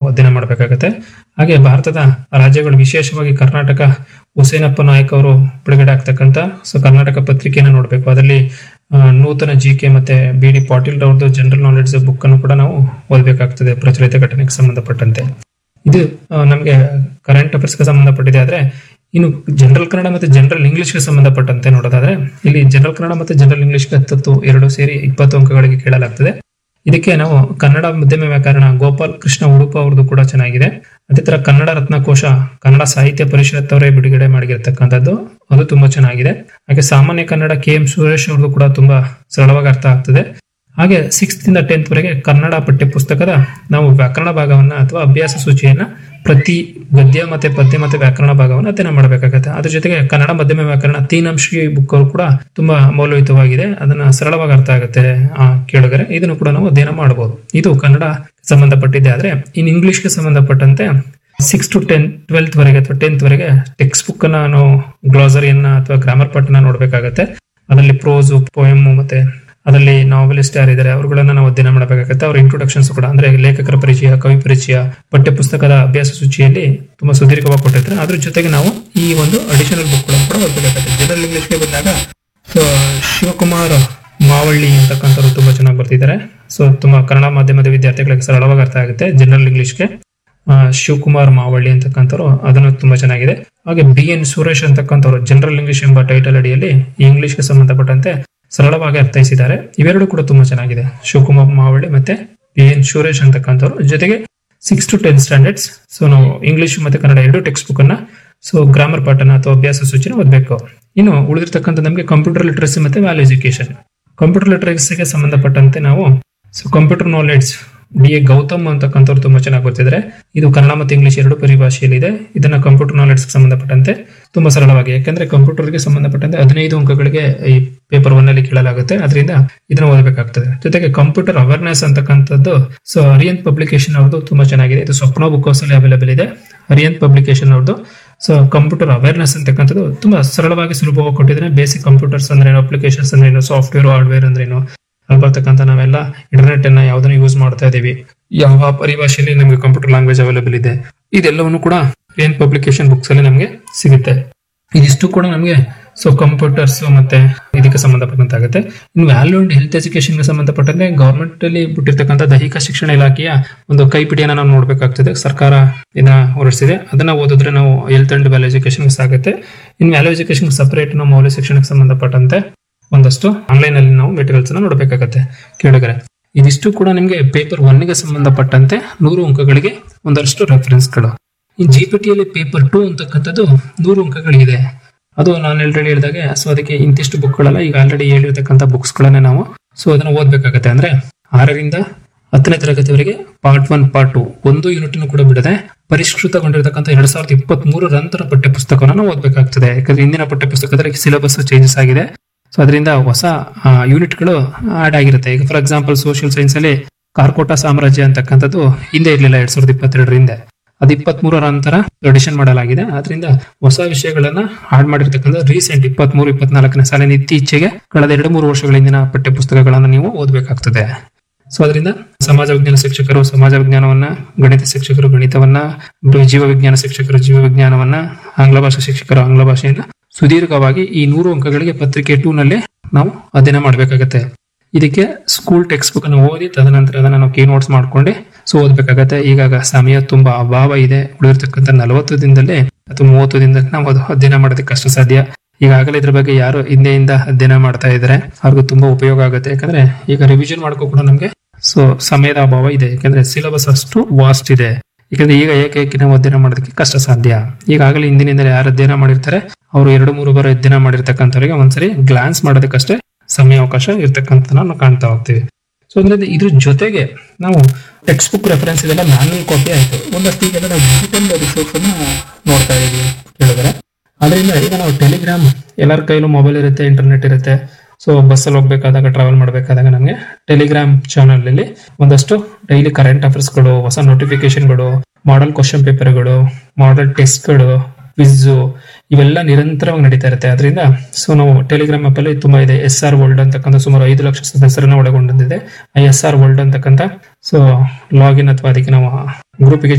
ಅಧ್ಯಯನ ಮಾಡಬೇಕಾಗತ್ತೆ ಹಾಗೆ ಭಾರತದ ರಾಜ್ಯಗಳು ವಿಶೇಷವಾಗಿ ಕರ್ನಾಟಕ ಹುಸೇನಪ್ಪ ನಾಯಕ್ ಅವರು ಬಿಡುಗಡೆ ಆಗ್ತಕ್ಕಂಥ ಸೊ ಕರ್ನಾಟಕ ಪತ್ರಿಕೆಯನ್ನು ನೋಡಬೇಕು ಅದರಲ್ಲಿ ಆ, ನೂತನ ಜಿ ಕೆ ಮತ್ತೆ ಬಿ ಡಿ ಪಾಟೀಲ್ ಅವ್ರದ್ದು ಜನರಲ್ ನಾಲೆಡ್ಜ್ ಬುಕ್ ಅನ್ನು ಕೂಡ ನಾವು ಓದಬೇಕಾಗ್ತದೆ ಪ್ರಚಲಿತ ಘಟನೆಗೆ ಸಂಬಂಧಪಟ್ಟಂತೆ ಇದು ಆ, ನಮ್ಗೆ ಕರೆಂಟ್ ಅಫೇರ್ಸ್ಗೆ ಸಂಬಂಧಪಟ್ಟಿದೆ ಆದ್ರೆ ಇನ್ನು ಜನರಲ್ ಕನ್ನಡ ಮತ್ತೆ ಜನರಲ್ ಇಂಗ್ಲಿಷ್ಗೆ ಸಂಬಂಧಪಟ್ಟಂತೆ ನೋಡೋದಾದ್ರೆ ಇಲ್ಲಿ ಜನರಲ್ ಕನ್ನಡ ಮತ್ತೆ ಜನರಲ್ ಇಂಗ್ಲಿಷ್ಗೆ ಹತ್ತತ್ತು ಎರಡು ಸೇರಿ ಇಪ್ಪತ್ತು ಅಂಕಗಳಿಗೆ ಕೇಳಲಾಗ್ತದೆ ಇದಕ್ಕೆ ನಾವು ಕನ್ನಡ ಮಧ್ಯಮ ವ್ಯಾಕರಣ ಗೋಪಾಲ್ ಕೃಷ್ಣ ಉಡುಪ ಅವ್ರದ್ದು ಕೂಡ ಚೆನ್ನಾಗಿದೆ ಅದೇ ತರ ಕನ್ನಡ ರತ್ನಕೋಶ ಕನ್ನಡ ಸಾಹಿತ್ಯ ಪರಿಷತ್ ಅವರೇ ಬಿಡುಗಡೆ ಮಾಡಿರ್ತಕ್ಕಂಥದ್ದು ಅದು ತುಂಬಾ ಚೆನ್ನಾಗಿದೆ ಹಾಗೆ ಸಾಮಾನ್ಯ ಕನ್ನಡ ಕೆ ಎಂ ಸುರೇಶ್ ಅವ್ರದ್ದು ಕೂಡ ತುಂಬಾ ಸರಳವಾಗಿ ಅರ್ಥ ಆಗ್ತದೆ ಹಾಗೆ ಸಿಕ್ಸ್ತ್ ಇಂದ ಟೆಂತ್ ವರೆಗೆ ಕನ್ನಡ ಪಠ್ಯ ಪುಸ್ತಕದ ನಾವು ವ್ಯಾಕರಣ ಭಾಗವನ್ನ ಅಥವಾ ಅಭ್ಯಾಸ ಸೂಚಿಯನ್ನ ಪ್ರತಿ ಗದ್ಯ ಮತ್ತೆ ಪದ್ಯ ಮತ್ತೆ ವ್ಯಾಕರಣ ಭಾಗವನ್ನ ಅಧ್ಯಯನ ಮಾಡಬೇಕಾಗತ್ತೆ ಅದ್ರ ಜೊತೆಗೆ ಕನ್ನಡ ಮಧ್ಯಮ ವ್ಯಾಕರಣ ತೀನಂಶಿ ಬುಕ್ ಕೂಡ ತುಂಬಾ ಮೌಲ್ಯಯುತವಾಗಿದೆ ಅದನ್ನ ಸರಳವಾಗಿ ಅರ್ಥ ಆಗುತ್ತೆ ಆ ಕೇಳಿದರೆ ಇದನ್ನು ಕೂಡ ನಾವು ಅಧ್ಯಯನ ಮಾಡಬಹುದು ಇದು ಕನ್ನಡ ಸಂಬಂಧಪಟ್ಟಿದೆ ಆದ್ರೆ ಇನ್ ಇಂಗ್ಲಿಷ್ಗೆ ಸಂಬಂಧಪಟ್ಟಂತೆ ಸಿಕ್ಸ್ ಟು ಟೆನ್ ಟ್ವೆಲ್ತ್ ವರೆಗೆ ಅಥವಾ ಟೆಂತ್ ವರೆಗೆ ಟೆಕ್ಸ್ಟ್ ಬುಕ್ ಅನ್ನ ನಾವು ಗ್ಲಾಸರಿಯನ್ನ ಅಥವಾ ಗ್ರಾಮರ್ ಪಾರ್ಟ್ನ ನೋಡ್ಬೇಕಾಗತ್ತೆ ಅದರಲ್ಲಿ ಪ್ರೋಸು ಪೋಯಮ್ ಮತ್ತೆ ಅದರಲ್ಲಿ ನಾವೆಲಿಸ್ಟ್ ಯಾರಿದ್ದಾರೆ ಅವರುಗಳನ್ನ ನಾವು ಅಧ್ಯಯನ ಮಾಡಬೇಕಾಗುತ್ತೆ ಅವ್ರ ಇಂಟ್ರೊಡಕ್ಷನ್ಸ್ ಕೂಡ ಅಂದ್ರೆ ಲೇಖಕರ ಪರಿಚಯ ಕವಿ ಪರಿಚಯ ಪಠ್ಯ ಪುಸ್ತಕದ ಅಭ್ಯಾಸ ಸೂಚಿಯಲ್ಲಿ ತುಂಬಾ ಸುದೀರ್ಘವಾಗಿ ಕೊಟ್ಟಿರ್ತಾರೆ ಅದ್ರ ಜೊತೆಗೆ ನಾವು ಈ ಒಂದು ಅಡಿಷನಲ್ ಬುಕ್ ಗಳನ್ನು ಕೂಡ ಓದಬೇಕಾಗುತ್ತೆ ಜನರಲ್ ಇಂಗ್ಲಿಷ್ಗೆ ಬಂದಾಗ ಸೊ ಶಿವಕುಮಾರ್ ಮಾವಳ್ಳಿ ಅಂತಕ್ಕಂಥವ್ರು ತುಂಬಾ ಚೆನ್ನಾಗಿ ಬರ್ತಿದ್ದಾರೆ ಸೊ ತುಂಬಾ ಕನ್ನಡ ಮಾಧ್ಯಮದ ವಿದ್ಯಾರ್ಥಿಗಳಿಗೆ ಸರಳವಾಗಿ ಅರ್ಥ ಆಗುತ್ತೆ ಜನರಲ್ ಇಂಗ್ಲಿಷ್ಗೆ ಆ, ಶಿವಕುಮಾರ್ ಮಾವಳ್ಳಿ ಅಂತಕ್ಕಂಥವ್ರು ಅದನ್ನು ತುಂಬಾ ಚೆನ್ನಾಗಿದೆ ಹಾಗೆ ಬಿ ಎನ್ ಸುರೇಶ್ ಅಂತಕ್ಕಂಥವ್ರು ಜನರಲ್ ಇಂಗ್ಲಿಷ್ ಎಂಬ ಟೈಟಲ್ ಅಡಿಯಲ್ಲಿ ಈ ಇಂಗ್ಲಿಷ್ಗೆ ಸಂಬಂಧಪಟ್ಟಂತೆ ಸರಳವಾಗಿ ಅರ್ಥೈಸಿದ್ದಾರೆ ಇವೆರಡು ಕೂಡ ತುಂಬಾ ಚೆನ್ನಾಗಿದೆ ಶಿವಕುಮಾರ್ ಮಾವಳ್ಳಿ ಮತ್ತೆ ಬಿ ಎನ್ ಸುರೇಶ್ ಅಂತಕ್ಕಂಥವ್ರು ಜೊತೆಗೆ six to ten standards so ನಾವು ಇಂಗ್ಲಿಷ್ ಮತ್ತೆ ಕನ್ನಡ ಎರಡು ಟೆಕ್ಸ್ಟ್ ಬುಕ್ ಅನ್ನ ಸೊ ಗ್ರಾಮರ್ ಪಾಠನ ಅಥವಾ ಅಭ್ಯಾಸ ಸೂಚನೆ ಓದಬೇಕು ಇನ್ನು ಉಳಿದಿರ್ತಕ್ಕಂಥ ನಮಗೆ ಕಂಪ್ಯೂಟರ್ ಲಿಟ್ರಸಿ ಮತ್ತೆ ವ್ಯಾಲ್ಯೂ ಎಜುಕೇಶನ್ ಕಂಪ್ಯೂಟರ್ ಲಿಟ್ರಸಿಗೆ ಸಂಬಂಧಪಟ್ಟಂತೆ ನಾವು so computer knowledge D A Gautam ಅಂತಕ್ಕಂಥವ್ರು ತುಂಬಾ ಚೆನ್ನಾಗಿ ಗೊತ್ತಿದ್ದಾರೆ ಇದು ಕನ್ನಡ ಮತ್ತು ಇಂಗ್ಲಿಷ್ ಎರಡು ಪರಿಭಾಷೆಯಲ್ಲಿ ಇದೆ ಇದನ್ನ ಕಂಪ್ಯೂಟರ್ ನಾಲೆಡ್ಜ್ ಸಂಬಂಧಪಟ್ಟಂತೆ ತುಂಬಾ ಸರಳವಾಗಿ ಯಾಕಂದ್ರೆ ಕಂಪ್ಯೂಟರ್ಗೆ ಸಂಬಂಧಪಟ್ಟಂತೆ ಹದಿನೈದು ಅಂಕಗಳಿಗೆ ಈ ಪೇಪರ್ ಒನ್ ಅಲ್ಲಿ ಕೇಳಲಾಗುತ್ತೆ ಅದರಿಂದ ಇದನ್ನ ಓದಬೇಕಾಗ್ತದೆ ಜೊತೆಗೆ ಕಂಪ್ಯೂಟರ್ ಅವೇರ್ನೆಸ್ ಅಂತಕ್ಕಂಥದ್ದು ಸೊ ಅರಿಯಂತ್ ಪಬ್ಲಿಕೇಶನ್ ಅವ್ರದ್ದು ತುಂಬಾ ಚೆನ್ನಾಗಿದೆ ಇದು ಸ್ವಪ್ನ ಬುಕ್ ಹೌಸ್ ಅಲ್ಲಿ ಅವೈಲೇಬಲ್ ಇದೆ ಅರಿಯಂತ್ ಪಬ್ಲಿಕೇಶನ್ ಅವ್ರದ್ದು ಸೊ ಕಂಪ್ಯೂಟರ್ ಅವೇರ್ನೆಸ್ ಅಂತಕ್ಕಂಥದ್ದು ತುಂಬಾ ಸರಳವಾಗಿ ಸುಲಭವಾಗಿ ಕೊಟ್ಟಿದ್ದಾರೆ ಬೇಸಿಕ್ ಕಂಪ್ಯೂಟರ್ಸ್ ಅಂದ್ರೆ ಏನು ಅಪ್ಲಿಕೇಶನ್ಸ್ ಅಂದ್ರೆ ಏನು ಸಾಫ್ಟ್ವೇರ್ ಹಾರ್ಡ್ವೇರ್ ಅಂದ್ರೆ ಏನು ಅಲ್ಲಿ ಬರ್ತಕ್ಕಂಥ ನಾವೆಲ್ಲ ಇಂಟರ್ನೆಟ್ ಅನ್ನ ಯಾವ್ದನ್ನ ಯೂಸ್ ಮಾಡ್ತಾ ಇದೀವಿ ಯಾವ ಪರಿಭಾಷೆಯಲ್ಲಿ ನಮಗೆ ಕಂಪ್ಯೂಟರ್ ಲ್ಯಾಂಗ್ವೇಜ್ ಅವೈಲೇಬಲ್ ಇದೆ ಇದೆಲ್ಲವನ್ನು ಕೂಡ ಏನ್ ಪಬ್ಲಿಕೇಶನ್ ಬುಕ್ಸ್ ಅಲ್ಲಿ ನಮಗೆ ಸಿಗುತ್ತೆ ಇದಿಷ್ಟು ಕೂಡ ನಮಗೆ ಸೊ ಕಂಪ್ಯೂಟರ್ಸ್ ಮತ್ತೆ ಇದಕ್ಕೆ ಸಂಬಂಧಪಟ್ಟಂತಾಗುತ್ತೆ ಇನ್ನು ವ್ಯಾಲ್ಯೂ ಅಂಡ್ ಹೆಲ್ತ್ ಎಜುಕೇಶನ್ ಗೆ ಸಂಬಂಧಪಟ್ಟಂತೆ ಗವರ್ಮೆಂಟ್ ಅಲ್ಲಿ ಬಿಟ್ಟಿರ್ತಕ್ಕಂಥ ದೈಹಿಕ ಶಿಕ್ಷಣ ಇಲಾಖೆಯ ಒಂದು ಕೈಪಿಡಿಯನ್ನ ನಾವು ನೋಡ್ಬೇಕಾಗ್ತದೆ ಸರ್ಕಾರ ಇದನ್ನ ಹೊರಡಿಸಿದೆ ಅದನ್ನ ಓದಿದ್ರೆ ನಾವು ಹೆಲ್ತ್ ಅಂಡ್ ವ್ಯಾಲ್ಯೂ ಎಜುಕೇಶನ್ ಸಾಗುತ್ತೆ ಇನ್ನು ವ್ಯಾಲ್ಯೂ ಎಜುಕೇಶನ್ ಸಪರೇಟ್ ನಾವು ಮೌಲ್ಯ ಶಿಕ್ಷಣಕ್ಕೆ ಸಂಬಂಧಪಟ್ಟಂತೆ ಒಂದಷ್ಟು ಆನ್ಲೈನ್ ಅಲ್ಲಿ ನಾವು ಮೆಟೀರಿಯಲ್ಸ್ ಅನ್ನ ನೋಡಬೇಕಾಗತ್ತೆ ಕೇಳಿದರೆ ಇದಿಷ್ಟು ಕೂಡ ನಿಮಗೆ ಪೇಪರ್ ಒನ್ ಗೆ ಸಂಬಂಧಪಟ್ಟಂತೆ ನೂರು ಅಂಕಗಳಿಗೆ ಒಂದಷ್ಟು ರೆಫರೆನ್ಸ್ಗಳು ಈ ಜಿ ಪಿ ಟಿಯಲ್ಲಿ ಪೇಪರ್ ಟೂ ಅಂತಕ್ಕಂಥದ್ದು ನೂರು ಅಂಕಗಳಿದೆ ಅದು ನಾನು ಆಲ್ರೆಡಿ ಹೇಳಿದಾಗೆ ಸೊ ಅದಕ್ಕೆ ಇಂತಿಷ್ಟು ಬುಕ್ಗಳೆಲ್ಲ ಈಗ ಆಲ್ರೆಡಿ ಹೇಳಿರ್ತಕ್ಕಂಥ ಬುಕ್ಸ್ಗಳನ್ನೇ ನಾವು ಸೊ ಅದನ್ನ ಓದ್ಬೇಕಾಗತ್ತೆ ಅಂದ್ರೆ ಆರರಿಂದ ಹತ್ತನೇ ತರಗತಿವರೆಗೆ ಪಾರ್ಟ್ ಒನ್ ಪಾರ್ಟ್ ಟು ಒಂದು ಯೂನಿಟ್ ಕೂಡ ಬಿಡದೆ ಪರಿಷ್ಕೃತಗೊಂಡಿರತಕ್ಕಂಥ ಎರಡ್ ಸಾವಿರದ ಇಪ್ಪತ್ತ್ ಮೂರು ನಂತರ ಪಠ್ಯ ಪುಸ್ತಕವನ್ನು ನಾವು ಓದಬೇಕಾಗ್ತದೆ ಯಾಕಂದ್ರೆ ಇಂದಿನ ಪಠ್ಯ ಪುಸ್ತಕದಲ್ಲಿ ಸಿಲೆಬಸ್ ಚೇಂಜಸ್ ಆಗಿದೆ ಸೊ ಅದರಿಂದ ಹೊಸ ಯೂನಿಟ್ಗಳು ಆಡ್ ಆಗಿರುತ್ತೆ ಈಗ ಫಾರ್ ಎಕ್ಸಾಂಪಲ್ ಸೋಷಿಯಲ್ ಸೈನ್ಸ್ ಅಲ್ಲಿ ಕಾರ್ಕೋಟ ಸಾಮ್ರಾಜ್ಯ ಅಂತಕ್ಕಂಥದ್ದು ಹಿಂದೆ ಇರಲಿಲ್ಲ ಎರಡ್ ಸಾವಿರದ ಇಪ್ಪತ್ತೆರಡರ ಹಿಂದೆ ಅದು ಇಪ್ಪತ್ತ್ ಮೂರರ ನಂತರ ಎಡಿಷನ್ ಮಾಡಲಾಗಿದೆ ಅದರಿಂದ ಹೊಸ ವಿಷಯಗಳನ್ನ ಆಡ್ ಮಾಡಿರ್ತಕ್ಕಂಥ ರೀಸೆಂಟ್ ಇಪ್ಪತ್ತ್ ಮೂರು ಇಪ್ಪತ್ನಾಲ್ಕನೇ ಸಾಲಿನ ಇತ್ತೀಚೆಗೆ ಕಳೆದ ಎರಡು ಮೂರು ವರ್ಷಗಳ ಹಿಂದಿನ ಪಠ್ಯ ಪುಸ್ತಕಗಳನ್ನು ನೀವು ಓದಬೇಕಾಗ್ತದೆ ಸೊ ಅದರಿಂದ ಸಮಾಜ ವಿಜ್ಞಾನ ಶಿಕ್ಷಕರು ಸಮಾಜ ವಿಜ್ಞಾನವನ್ನ ಗಣಿತ ಶಿಕ್ಷಕರು ಗಣಿತವನ್ನ ಜೀವ ವಿಜ್ಞಾನ ಶಿಕ್ಷಕರು ಜೀವ ವಿಜ್ಞಾನವನ್ನ ಆಂಗ್ಲ ಭಾಷಾ ಶಿಕ್ಷಕರು ಆಂಗ್ಲ ಭಾಷೆಯನ್ನ ಸುದೀರ್ಘವಾಗಿ ಈ ನೂರು ಅಂಕಗಳಿಗೆ ಪತ್ರಿಕೆ ಟೂ ನಲ್ಲಿ ನಾವು ಅಧ್ಯಯನ ಮಾಡಬೇಕಾಗತ್ತೆ ಇದಕ್ಕೆ ಸ್ಕೂಲ್ ಟೆಕ್ಸ್ಟ್ ಬುಕ್ ಅನ್ನು ಓದಿ ತದನಂತರ ಅದನ್ನ ನಾವು ಕೀ ನೋಟ್ಸ್ ಮಾಡ್ಕೊಂಡು ಸೊ ಓದ್ಬೇಕಾಗತ್ತೆ ಈಗಾಗ ಸಮಯ ತುಂಬಾ ಅಭಾವ ಇದೆ ಉಳಿದಿರ್ತಕ್ಕಂಥ ನಲವತ್ತು ದಿನದಲ್ಲೇ ಅಥವಾ ಮೂವತ್ತು ದಿನದಲ್ಲಿ ನಾವು ಅದು ಅಧ್ಯಯನ ಮಾಡೋದಕ್ಕೆ ಕಷ್ಟ ಸಾಧ್ಯ ಈಗಾಗಲೇ ಇದ್ರ ಬಗ್ಗೆ ಯಾರು ಹಿಂದೆಯಿಂದ ಅಧ್ಯಯನ ಮಾಡ್ತಾ ಇದ್ದಾರೆ ಅವ್ರಿಗೂ ತುಂಬಾ ಉಪಯೋಗ ಆಗುತ್ತೆ ಯಾಕಂದ್ರೆ ಈಗ ರಿವಿಷನ್ ಮಾಡ್ಕೋ ಕೂಡ ನಮ್ಗೆ ಸೊ ಸಮಯದ ಅಭಾವ ಇದೆ ಯಾಕಂದ್ರೆ ಸಿಲೆಬಸ್ ಅಷ್ಟು ವಾಸ್ಟ್ ಇದೆ ಯಾಕಂದ್ರೆ ಈಗ ಏಕೈಕಿ ನಾವು ಅಧ್ಯಯನ ಮಾಡೋದಕ್ಕೆ ಕಷ್ಟ ಸಾಧ್ಯ ಈಗಾಗಲೇ ಹಿಂದಿನಿಂದ ಯಾರು ಅಧ್ಯಯನ ಮಾಡಿರ್ತಾರೆ ಅವರು ಎರಡು ಮೂರು ಬಾರಿ ಅಧ್ಯಯನ ಮಾಡಿರ್ತಕ್ಕಂಥವ್ರಿಗೆ ಒಂದ್ಸರಿ ಗ್ಲಾನ್ಸ್ ಮಾಡೋದಕ್ಕಷ್ಟೇ ಸಮಯ ಅವಕಾಶ ಇರ್ತಕ್ಕಂಥ ನಾವು ಕಾಣ್ತಾ ಹೋಗ್ತೀವಿ ಸೊ ಅಂದ್ರೆ ಇದ್ರ ಜೊತೆಗೆ ನಾವು ಟೆಕ್ಸ್ಟ್ ಬುಕ್ ರೆಫರೆನ್ಸ್ ಇದೆಲ್ಲ ಮ್ಯಾನ್ಯಲ್ ಕಾಪಿ ಆಯ್ತು ಒಂದಷ್ಟು ಈಗೆಲ್ಲ ನಾವು ಡಿಜಿಟಲ್ ರಿಸೋರ್ಸ್ ಅನ್ನ ನೋಡ್ತಾ ಇದೀವಿ ಹೇಳಿದ್ರೆ ಅದರಿಂದ ಈಗ ನಾವು ಟೆಲಿಗ್ರಾಮ್ ಎಲ್ಲರ ಕೈಲೂ ಮೊಬೈಲ್ ಇರುತ್ತೆ ಇಂಟರ್ನೆಟ್ ಇರುತ್ತೆ ಸೊ ಬಸ್ಸಲ್ಲಿ ಹೋಗ್ಬೇಕಾದಾಗ ಟ್ರಾವೆಲ್ ಮಾಡಬೇಕಾದಾಗ ನಮಗೆ ಟೆಲಿಗ್ರಾಮ್ ಚಾನಲ್ ಅಲ್ಲಿ ಒಂದಷ್ಟು ಡೈಲಿ ಕರೆಂಟ್ ಅಫೇರ್ಸ್ಗಳು ಹೊಸ ನೋಟಿಫಿಕೇಶನ್ಗಳು ಮಾಡೆಲ್ ಕ್ವಶನ್ ಪೇಪರ್ಗಳು ಮಾಡೆಲ್ ಟೆಸ್ಟ್ಗಳು ಕ್ವಿಝು ಇವೆಲ್ಲ ನಿರಂತರವಾಗಿ ನಡೀತಾ ಇರುತ್ತೆ ಅದರಿಂದ ಸೊ ನಾವು ಟೆಲಿಗ್ರಾಮ್ ಆಪ್ ಅಲ್ಲಿ ತುಂಬಾ ಇದೆ ಎಸ್ ಆರ್ ವರ್ಲ್ಡ್ ಅಂತಕ್ಕಂಥ ಸುಮಾರು ಐದು ಲಕ್ಷ ಸದಸ್ಯರನ್ನ ಒಳಗೊಂಡಿದೆ ಆ ಎಸ್ ಆರ್ ವರ್ಲ್ಡ್ ಅಂತಕ್ಕಂಥ ಸೊ ಲಾಗಿನ್ ಅಥವಾ ಅದಕ್ಕೆ ನಾವು ಗ್ರೂಪಿಗೆ